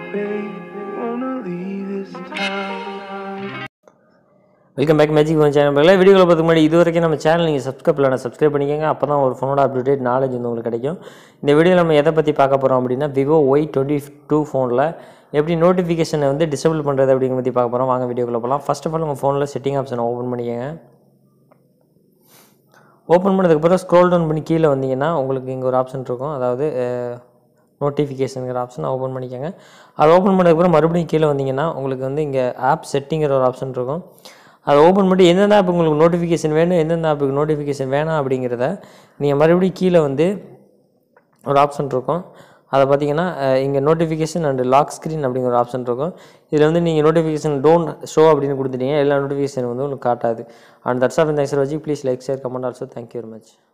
babe. Wanna leave this town. Welcome back magic phone channel பார்க்கல வீடியோவில் பார்த்துக்கு முன்னாடி இது வரைக்கும் நம்ம சேனல் நீங்கள் சப்ஸ்கிரைப் பண்ணலாம் சப்ஸ்கிரைப் பண்ணிக்கோங்க அப்போ தான் ஒரு ஃபோனோட அப்டேட் நாலேஜ் வந்து உங்களுக்கு கிடைக்கும் இந்த வீடியோவில் நம்ம எதை பற்றி பார்க்க போகிறோம் அப்படின்னா விவோ ஒய் டுவெண்ட்டி டூ ஃபோனில் எப்படி நோட்டிஃபிகேஷனை வந்து டிசபிள் பண்ணுறது அப்படிங்கிற பற்றி பார்க்க போகிறோம் வாங்க வீடியோக்குள்ள போகலாம் ஃபர்ஸ்ட் ஆஃப் ஆல் உங்கள் ஃபோனில் செட்டிங் ஆப்ஷனை ஓப்பன் பண்ணிக்கோங்க ஓப்பன் பண்ணதுக்கப்புறம் ஸ்க்ரோல் டவுன் பண்ணி கீழே வந்தீங்கன்னா உங்களுக்கு இங்கே ஒரு ஆப்ஷன் இருக்கும் அதாவது நோட்டிஃபிகேஷனுங்கிற ஆப்ஷனை ஓப்பன் பண்ணிக்கோங்க அதை ஓப்பன் பண்ணதுக்கப்புறம் மறுபடியும் கீழே வந்தீங்கன்னா உங்களுக்கு வந்து இங்கே ஆப் செட்டிங்கிற ஒரு ஆப்ஷன் இருக்கும் அதை ஓப்பன் பண்ணி எந்தெந்த ஆப் உங்களுக்கு நோட்டிஃபிகேஷன் வேணும் எந்தெந்த ஆப்புக்கு நோட்டிஃபிகேஷன் வேணாம் அப்படிங்கிறத நீங்கள் மறுபடியும் கீழே வந்து ஒரு ஆப்ஷன் இருக்கும் அதை பார்த்தீங்கன்னா இங்கே நோட்டிஃபிகேஷன் அண்ட் லாக் ஸ்க்ரீன் அப்படிங்கிற ஒரு ஆப்ஷன் இருக்கும் இதில் வந்து நீங்கள் நோட்டிஃபிகேஷன் டோன்ட் ஷோ அப்படின்னு கொடுத்துட்டீங்க எல்லா நோட்டிஃபிகேஷன் வந்து உங்களுக்கு காட்டாது அண்ட் தட்ஸ் ஆஃப் இந்த வச்சு please like share comment also thank you very much